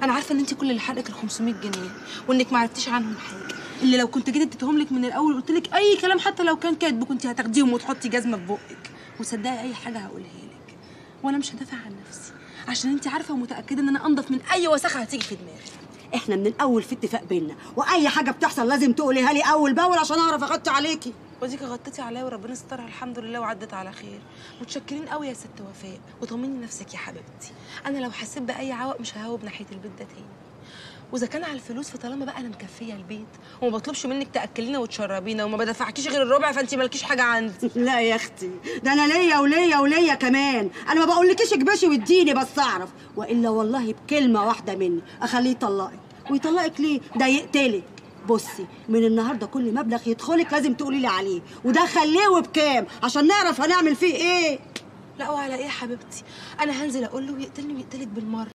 انا عارفه ان انت كل اللي حرقك ال 500 جنيه وانك ما عرفتيش عنهم حاجه اللي لو كنت جيت اديتهم لك من الاول وقلت لك اي كلام حتى لو كان كاتب كنت هتاخديهم وتحطي جزمه في بقك وصدقي اي حاجه هقولها لك وانا مش هدافع عن نفسي عشان انت عارفه ومتاكده ان انا انضف من اي وسخه هتيجي في دماغي احنا من الاول في اتفاق بينا واي حاجه بتحصل لازم تقوليها لي اول باول عشان اعرف اغطي عليكي وديك غطيتي عليا وربنا سترها الحمد لله وعدت على خير متشكرين قوي يا ست وفاء وطمني نفسك يا حبيبتي انا لو حسيت باي عوق مش ههوب ناحيه البيت ده تاني واذا كان على الفلوس فطالما بقى انا مكفيه البيت وما بطلبش منك تاكلينا وتشربينا وما بدفعكيش غير الربع فانت مالكيش حاجه عندي لا يا اختي ده انا ليا وليا وليا كمان انا ما بقولكيش اكبشي واديني بس اعرف والا والله بكلمه واحده مني اخليه يطلقك ويطلقك ليه ده يقتلك بصي من النهارده كل مبلغ يدخلك لازم تقولي لي عليه وده خليه وبكام عشان نعرف هنعمل فيه ايه لا وعلى ايه يا حبيبتي انا هنزل اقول له ويقتلني ويقتلك بالمره